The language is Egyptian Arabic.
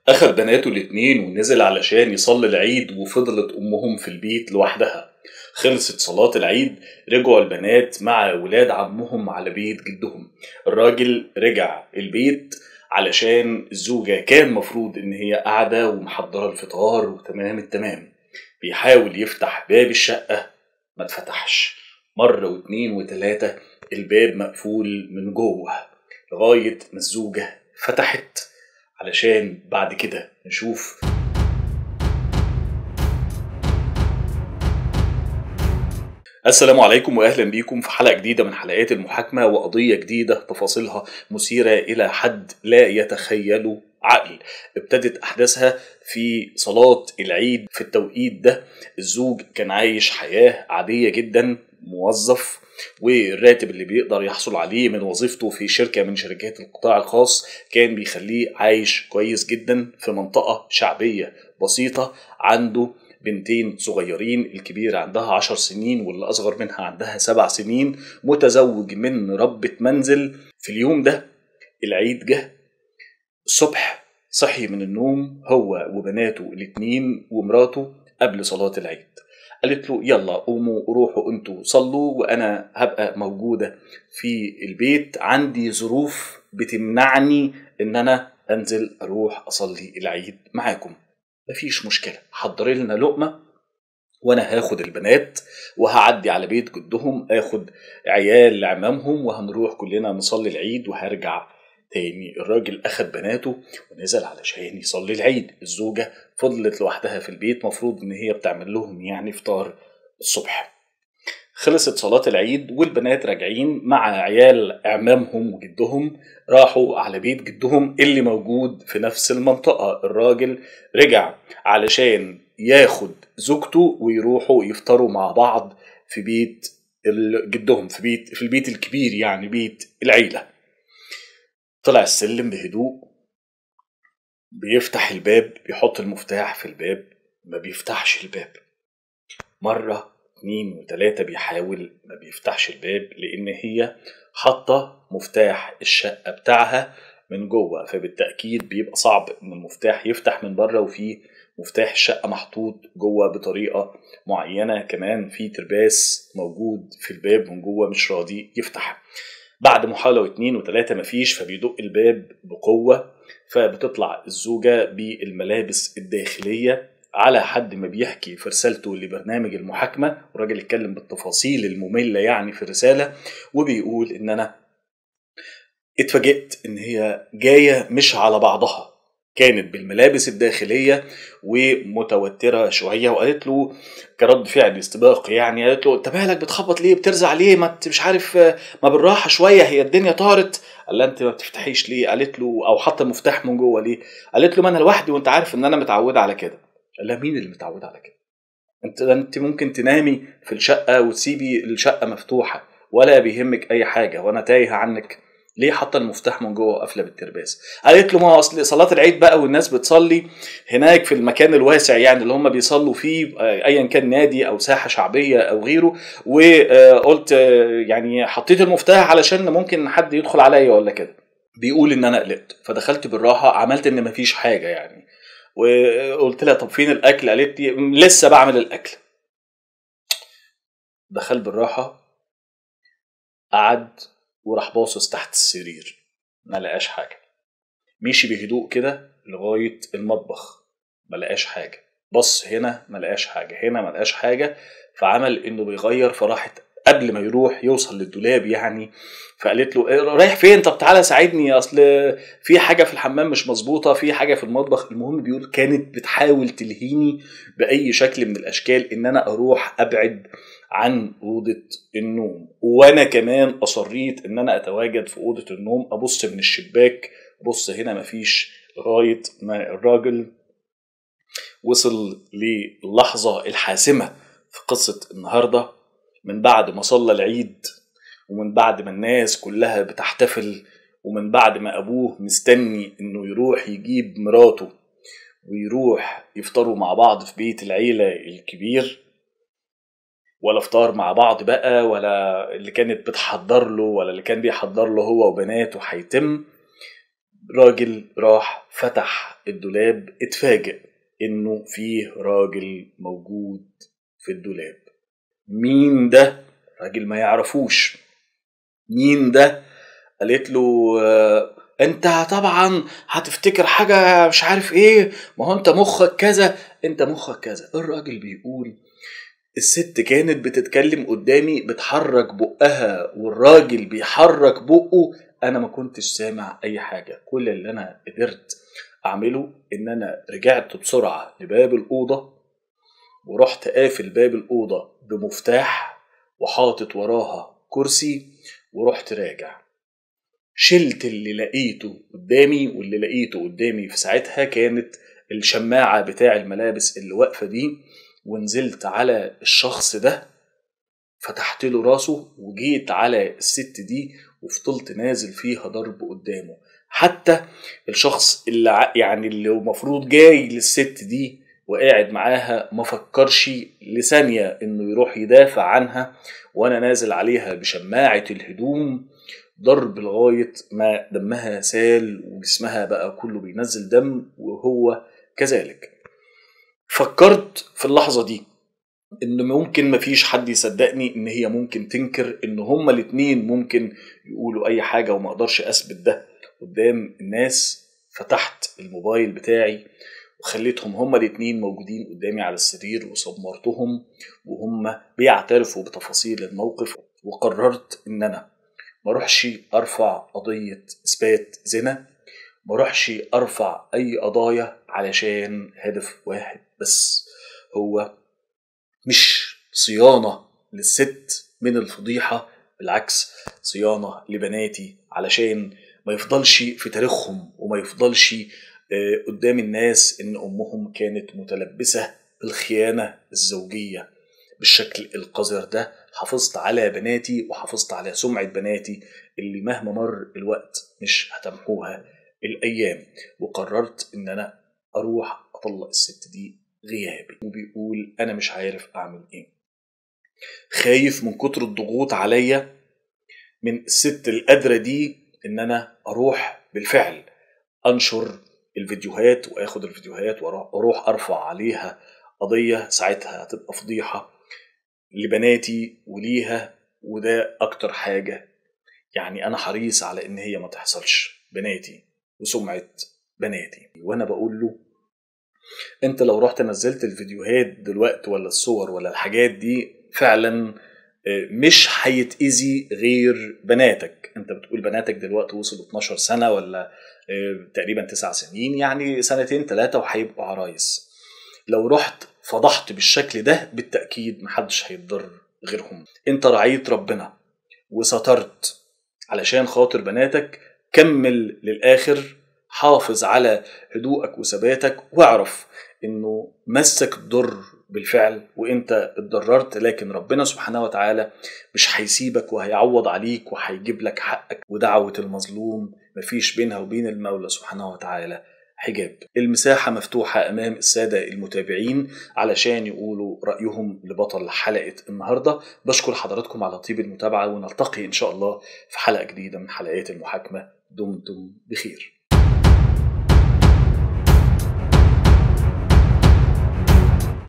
أخد بناته الاتنين ونزل علشان يصلي العيد وفضلت أمهم في البيت لوحدها خلصت صلاة العيد رجعوا البنات مع ولاد عمهم على بيت جدهم الراجل رجع البيت علشان الزوجة كان مفروض إن هي قاعدة ومحضرة الفطار وتمام التمام بيحاول يفتح باب الشقة ما اتفتحش مرة واتنين وتلاتة الباب مقفول من جوه لغاية ما الزوجة فتحت علشان بعد كده نشوف السلام عليكم واهلا بيكم في حلقه جديده من حلقات المحاكمه وقضيه جديده تفاصيلها مثيره الى حد لا يتخيله عقل ابتدت احداثها في صلاه العيد في التوقيت ده الزوج كان عايش حياه عاديه جدا موظف والراتب اللي بيقدر يحصل عليه من وظيفته في شركه من شركات القطاع الخاص كان بيخليه عايش كويس جدا في منطقه شعبيه بسيطه عنده بنتين صغيرين الكبيرة عندها عشر سنين واللي أصغر منها عندها سبع سنين متزوج من ربة منزل في اليوم ده العيد جه الصبح صحي من النوم هو وبناته الاتنين ومراته قبل صلاة العيد قالت له يلا قوموا روحوا انتوا صلوا وانا هبقى موجودة في البيت عندي ظروف بتمنعني ان انا انزل اروح اصلي العيد معاكم مفيش مشكلة حضري لنا لقمة وانا هاخد البنات وهعدي على بيت جدهم اخد عيال لعمامهم وهنروح كلنا نصلي العيد وهرجع تاني الراجل اخد بناته ونزل علشان يصلي العيد الزوجة فضلت لوحدها في البيت مفروض ان هي بتعمل لهم يعني فطار الصبح خلصت صلاة العيد والبنات راجعين مع عيال أعمامهم وجدهم راحوا على بيت جدهم اللي موجود في نفس المنطقة الراجل رجع علشان ياخد زوجته ويروحوا يفطروا مع بعض في بيت جدهم في بيت في البيت الكبير يعني بيت العيلة طلع السلم بهدوء بيفتح الباب بيحط المفتاح في الباب ما بيفتحش الباب مرة اتنين وتلاتة بيحاول ما بيفتحش الباب لأن هي حاطة مفتاح الشقة بتاعها من جوه فبالتأكيد بيبقى صعب إن المفتاح يفتح من بره وفي مفتاح الشقة محطوط جوه بطريقة معينة كمان في ترباس موجود في الباب من جوه مش راضي يفتح بعد محاولة واتنين وتلاتة مفيش فبيدق الباب بقوة فبتطلع الزوجة بالملابس الداخلية على حد ما بيحكي في رسالته لبرنامج المحاكمة والراجل اتكلم بالتفاصيل المملة يعني في الرسالة وبيقول إن أنا اتفاجئت إن هي جاية مش على بعضها كانت بالملابس الداخلية ومتوترة شوية وقالت له كرد فعل استباق يعني قالت له انت مالك بتخبط ليه بترزع ليه ما انت مش عارف ما بالراحة شوية هي الدنيا طارت قال لها انت ما بتفتحيش ليه قالت له او حاطة المفتاح من جوه ليه قالت له ما انا لوحدي وانت عارف ان انا متعودة على كده قال لها مين اللي متعود على كده انت انت ممكن تنامي في الشقه وتسيبي الشقه مفتوحه ولا بيهمك اي حاجه وانا تايه عنك ليه حاطه المفتاح من جوه وقافله بالترباس قالت له ما هو اصل صلاه العيد بقى والناس بتصلي هناك في المكان الواسع يعني اللي هم بيصلوا فيه ايا كان نادي او ساحه شعبيه او غيره وقلت يعني حطيت المفتاح علشان ممكن حد يدخل عليا ولا كده بيقول ان انا قلقت فدخلت بالراحه عملت ان مفيش حاجه يعني وقلت لها طب فين الاكل قالت لي لسه بعمل الاكل دخل بالراحه قعد وراح باصص تحت السرير ما لقاش حاجه مشي بهدوء كده لغايه المطبخ ما لقاش حاجه بص هنا ما لقاش حاجه هنا ما لقاش حاجه فعمل انه بيغير فراحت قبل ما يروح يوصل للدولاب يعني فقالت له إيه رايح فين طب تعالى ساعدني اصل في حاجه في الحمام مش مظبوطه في حاجه في المطبخ المهم بيقول كانت بتحاول تلهيني باي شكل من الاشكال ان انا اروح ابعد عن اوضه النوم وانا كمان اصريت ان انا اتواجد في اوضه النوم ابص من الشباك ابص هنا مفيش لغايه ما الراجل وصل للحظه الحاسمه في قصه النهارده من بعد ما صلى العيد ومن بعد ما الناس كلها بتحتفل ومن بعد ما ابوه مستني انه يروح يجيب مراته ويروح يفطروا مع بعض في بيت العيلة الكبير ولا فطار مع بعض بقى ولا اللي كانت بتحضر له ولا اللي كان بيحضر له هو وبناته هيتم راجل راح فتح الدولاب اتفاجئ انه فيه راجل موجود في الدولاب مين ده راجل ما يعرفوش مين ده قالت له آه، انت طبعا هتفتكر حاجة مش عارف ايه ما هو انت مخك كذا انت مخك كذا الراجل بيقول الست كانت بتتكلم قدامي بتحرك بقها والراجل بيحرك بقه انا ما كنتش سامع اي حاجة كل اللي انا قدرت اعمله ان انا رجعت بسرعة لباب الأوضة ورحت قافل باب الأوضة بمفتاح وحاطط وراها كرسي ورحت راجع شلت اللي لقيته قدامي واللي لقيته قدامي في ساعتها كانت الشماعة بتاع الملابس اللي واقفة دي ونزلت على الشخص ده فتحت له راسه وجيت على الست دي وفضلت نازل فيها ضرب قدامه حتى الشخص اللي يعني اللي المفروض جاي للست دي وقاعد معاها ما فكرش لثانية انه يروح يدافع عنها وانا نازل عليها بشماعة الهدوم ضرب لغاية ما دمها سال وجسمها بقى كله بينزل دم وهو كذلك فكرت في اللحظة دي ان ممكن مفيش حد يصدقني ان هي ممكن تنكر ان هما الاتنين ممكن يقولوا اي حاجة وما اقدرش اثبت ده قدام الناس فتحت الموبايل بتاعي وخليتهم هما الاتنين موجودين قدامي على السرير وصمرتهم وهم بيعترفوا بتفاصيل الموقف وقررت ان انا ما اروحش ارفع قضية اثبات زنا ما اروحش ارفع اي قضايا علشان هدف واحد بس هو مش صيانة للست من الفضيحة بالعكس صيانة لبناتي علشان ما يفضلش في تاريخهم وما يفضلش قدام الناس ان امهم كانت متلبسه بالخيانه الزوجيه بالشكل القذر ده حافظت على بناتي وحافظت على سمعه بناتي اللي مهما مر الوقت مش هتمحوها الايام وقررت ان انا اروح اطلق الست دي غيابي وبيقول انا مش عارف اعمل ايه خايف من كتر الضغوط عليا من الست القادره دي ان انا اروح بالفعل انشر الفيديوهات واخد الفيديوهات واروح ارفع عليها قضيه ساعتها هتبقى فضيحه لبناتي وليها وده اكتر حاجه يعني انا حريص على ان هي ما تحصلش بناتي وسمعه بناتي وانا بقول له انت لو رحت نزلت الفيديوهات دلوقتي ولا الصور ولا الحاجات دي فعلا مش هيتأذي غير بناتك انت بتقول بناتك دلوقتي وصلوا 12 سنة ولا تقريبا 9 سنين يعني سنتين ثلاثة وهيبقوا عرايس لو رحت فضحت بالشكل ده بالتأكيد محدش هيتضر غيرهم انت رعيت ربنا وسترت علشان خاطر بناتك كمل للآخر حافظ على هدوءك وثباتك واعرف انه مسك الضر بالفعل وانت اتضررت لكن ربنا سبحانه وتعالى مش هيسيبك وهيعوض عليك وهيجيب لك حقك ودعوة المظلوم مفيش بينها وبين المولى سبحانه وتعالى حجاب المساحة مفتوحة أمام السادة المتابعين علشان يقولوا رأيهم لبطل حلقة النهاردة بشكر حضراتكم على طيب المتابعة ونلتقي إن شاء الله في حلقة جديدة من حلقات المحاكمة دمتم بخير